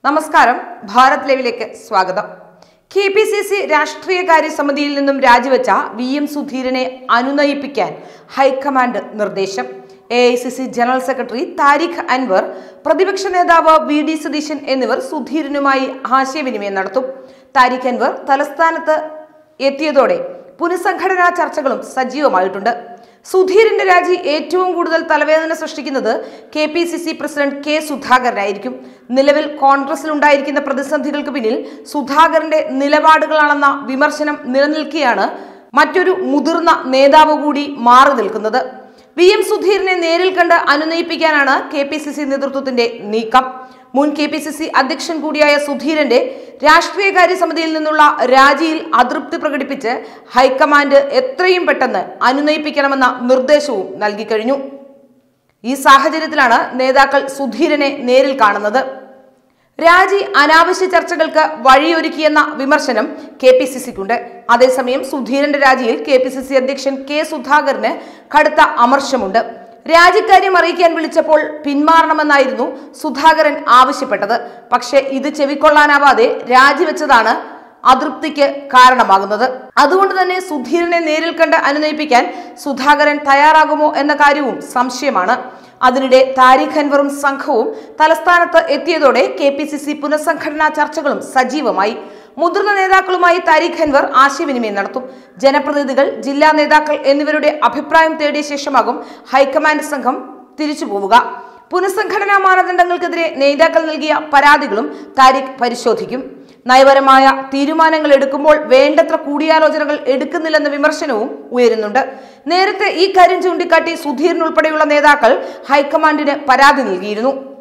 നമസ്കാരം ഭാരത് ലൈവിലേക്ക് സ്വാഗതം കെ പി സി സി രാഷ്ട്രീയകാര്യ സമിതിയിൽ നിന്നും രാജിവെച്ച വി എം സുധീരനെ അനുനയിപ്പിക്കാൻ ഹൈക്കമാൻഡ് നിർദ്ദേശം A I C C general secretary Tariq Anwar പ്രതിപക്ഷ നേതാവ് വി ഡി സതീശൻ എന്നിവർ സുധീരനുമായി ആശയവിനിമയം നടത്തും താരിഖ് അൻവർ തലസ്ഥാനത്ത് എത്തിയതോടെ പുനഃസംഘടനാ ചർച്ചകളും സജീവമായിട്ടുണ്ട് സുധീരന്റെ രാജി ഏറ്റവും കൂടുതൽ തലവേദന സൃഷ്ടിക്കുന്നത് K P C C president K സുധാകരനായിരിക്കും നിലവിൽ കോൺഗ്രസിൽ ഉണ്ടായിരിക്കുന്ന പ്രതിസന്ധികൾക്ക് പിന്നിൽ സുധാകരന്റെ നിലപാടുകളാണെന്ന വിമർശനം നിലനിൽക്കെയാണ് മറ്റൊരു മുതിർന്ന നേതാവ് കൂടി മാറി നിൽക്കുന്നത് വി എം സുധീരനെ നേരിൽ കണ്ട് അനുനയിപ്പിക്കാനാണ് കെ പി സി സി നേതൃത്വത്തിന്റെ നീക്കം മുൻ കെ പി സി സി അധ്യക്ഷൻ കൂടിയായ സുധീരന്റെ രാഷ്ട്രീയകാര്യ സമിതിയിൽ നിന്നുള്ള രാജിയിൽ അതൃപ്തി പ്രകടിപ്പിച്ച് ഹൈക്കമാൻഡ് എത്രയും പെട്ടെന്ന് അനുനയിപ്പിക്കണമെന്ന നിർദ്ദേശവും നൽകിക്കഴിഞ്ഞു ഈ സാഹചര്യത്തിലാണ് നേതാക്കൾ സുധീരനെ നേരിൽ കാണുന്നത് രാജി അനാവശ്യ ചർച്ചകൾക്ക് വഴിയൊരുക്കിയെന്ന വിമർശനം കെ പി സി സിക്കുണ്ട് അതേസമയം സുധീരന്റെ രാജിയിൽ കെ പി സി സി അധ്യക്ഷൻ കെ സുധാകരന് കടുത്ത അമർഷമുണ്ട് രാജിക്കാര്യം അറിയിക്കാൻ വിളിച്ചപ്പോൾ പിന്മാറണമെന്നായിരുന്നു സുധാകരൻ ആവശ്യപ്പെട്ടത് പക്ഷേ ഇത് ചെവിക്കൊള്ളാനാവാതെ രാജിവെച്ചതാണ് അതൃപ്തിക്ക് കാരണമാകുന്നത് അതുകൊണ്ട് തന്നെ സുധീരനെ നേരിൽ കണ്ട് അനുനയിപ്പിക്കാൻ സുധാകരൻ തയ്യാറാകുമോ എന്ന കാര്യവും സംശയമാണ് അതിനിടെ താരിഖ് അൻവറും സംഘവും തലസ്ഥാനത്ത് എത്തിയതോടെ കെ പി സി സി പുനഃസംഘടനാ ചർച്ചകളും സജീവമായി മുതിർന്ന നേതാക്കളുമായി താരിഖ് അൻവർ ആശയവിനിമയം നടത്തും ജനപ്രതിനിധികൾ ജില്ലാ നേതാക്കൾ എന്നിവരുടെ അഭിപ്രായം തേടിയ ശേഷമാകും ഹൈക്കമാൻഡ് സംഘം തിരിച്ചു പോവുക പുനഃസംഘടനാ മാനദണ്ഡങ്ങൾക്കെതിരെ നേതാക്കൾ നൽകിയ പരാതികളും താരിഖ് പരിശോധിക്കും നയപരമായ തീരുമാനങ്ങൾ എടുക്കുമ്പോൾ വേണ്ടത്ര കൂടിയാലോചനകൾ എടുക്കുന്നില്ലെന്ന വിമർശനവും ഉയരുന്നുണ്ട് നേരത്തെ ഈ കാര്യം ചൂണ്ടിക്കാട്ടി സുധീരൻ ഉൾപ്പെടെയുള്ള നേതാക്കൾ ഹൈക്കമാൻഡിന് പരാതി നൽകിയിരുന്നു